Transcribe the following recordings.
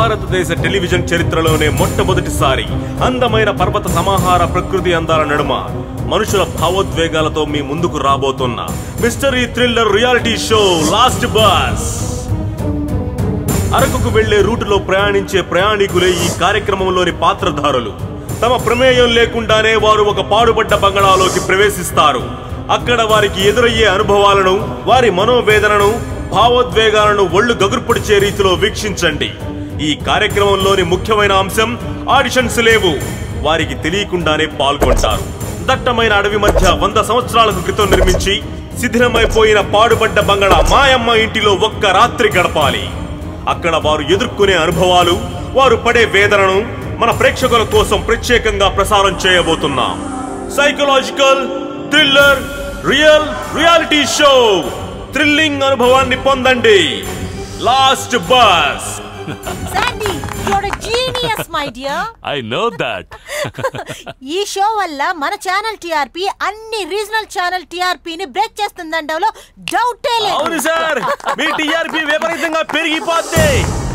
భారతదేశ టెలివిజన్ చరిత్రలోనే మొట్టమొదటిసారి అందమైన పర్వత సమాహార ప్రకృతి అందాల నడుమ మనుషుల భావోద్వేగాలతో మీ ముందుకు రాబోతున్న mystery thriller reality show last bus అరకుకు వెళ్లే రూటులో ప్రయాణించే ప్రయాణికులే ఈ కార్యక్రమంలోని పాత్రధారులు తమ ప్రమేయం లేకుండానే వారు ఒక పాడుబడ్డ బంగళాలోకి ప్రవేశిస్తారు అక్కడ వారికి ఎదురయ్యే అనుభవాలను వారి మనోవేదనను భావోద్వేగాలను ఒళ్ళు గగుర్పొడిచే రీతిలో వీక్షించండి ఈ కార్యక్రమంలోని ముఖ్యమైన అంశం ఆడిషన్స్ లేవు వారికి తెలియకుండానే పాల్గొంటారు దట్టమైన అడవి మధ్య వంద సంవత్సరాలకు క్రితం నిర్మించి శిథిలమైపోయిన పాడుబడ్డ బంగళా మాయమ్మ ఇంటిలో ఒక్క రాత్రి గడపాలి అక్కడ వారు ఎదుర్కొనే అనుభవాలు వారు పడే వేదనను మన ప్రేక్షకుల కోసం ప్రత్యేకంగా ప్రసారం చేయబోతున్నాం psychological thriller real reality show thrilling అనుభవాన్ని పొందండి last bus Sandy your genius my dear I know that ఈ షో వల్ల మన ఛానల్ టిఆర్పి అన్ని రీజనల్ ఛానల్ టిఆర్పి ని బ్రేక్ చేస్తుందండవలో డౌటే అవును లేదు సార్ మీ టీఆర్పీ విపరీతంగా పెరిగిపోద్ది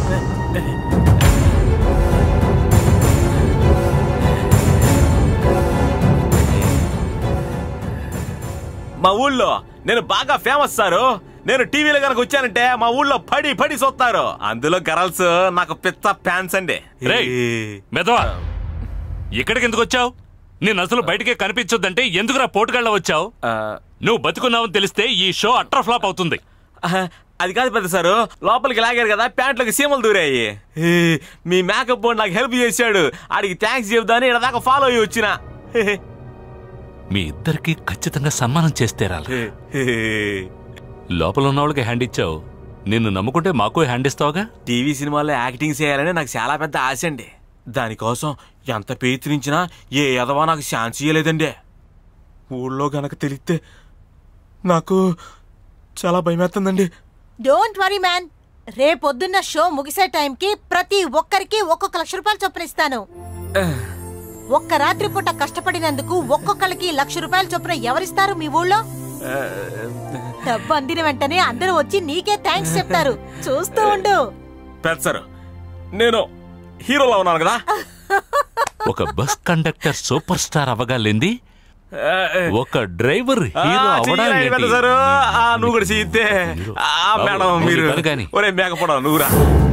మా ఊళ్ళో నేను బాగా ఫేమస్ సారు నేను టీవీలో కనుక వచ్చానంటే మా ఊళ్ళో పడి పడి చూస్తారు అందులో గర్ల్స్ నాకు పిచ్చ ఫ్యాన్స్ అండి రేయ్ మెదవా ఇక్కడికి ఎందుకు వచ్చావు నేను అసలు బయటికే కనిపించొద్దంటే ఎందుకురా పోటుగాళ్ళ వచ్చావు ఆ, నువ్వు బతుకున్నావని తెలిస్తే ఈ షో అట్టర్ ఫ్లాప్ అవుతుంది ఆహా, అది కాదు పెద్ద సారు లోపలికి లాగారు కదా ప్యాంట్లోకి సీమలు దూరాయి ఏ, మీ మేకప్ బోర్డు నాకు హెల్ప్ చేశాడు ఆడికి థ్యాంక్స్ చెబుదాని ఇక్కడ దాకా ఫాలో అయ్యి వచ్చిన మీ ఇద్దరికి ఖచ్చితంగా సన్మానం చేస్తే రాలి లోపల ఉన్న వాళ్ళకి హ్యాండ్ ఇచ్చావు నిన్ను నమ్ముకుంటే మాకు హ్యాండ్ ఇస్తావుగా టీవీ సినిమాల్లో యాక్టింగ్ చేయాలని నాకు చాలా పెద్ద ఆశ అండి దానికోసం ఎంత ప్రయత్నించినా ఏ ఎదవా నాకు ఛాన్స్ ఇయ్యలేదండి ఊళ్ళో గనక తెలిస్తే నాకు చాలా భయమేస్తుందండి డోంట్ వరీ మ్యాన్ రేపొద్దున్న షో ముగిసే టైంకి ప్రతి ఒక్కరికి ఒక్కొక్క లక్ష రూపాయలు చొప్పున ఇస్తాను ఒక్క రాత్రి పూట కష్టపడినందుకు ఒక్కొక్కరికి లక్ష రూపాయలు చొప్పున ఎవరిస్తారు మీ ఊళ్ళో డబ్బు అందిన వెంటనే అందరూ వచ్చి నీకే థ్యాంక్స్ చెప్తారు చూస్తూ ఉండు పెద్ద సార్ నేను హీరోలో ఉన్నాను కదా ఒక బస్ కండక్టర్ సూపర్ స్టార్ అవ్వగాలేంది ఒక డ్రైవర్ హీరో ఆ, చెయ్యి పెద్ద సారు. ఆ, నువ్వు కూడా చెయ్యితే ఆ, మేడం మీరు కానీ ఒరే మేకపోవడం నువ్వురా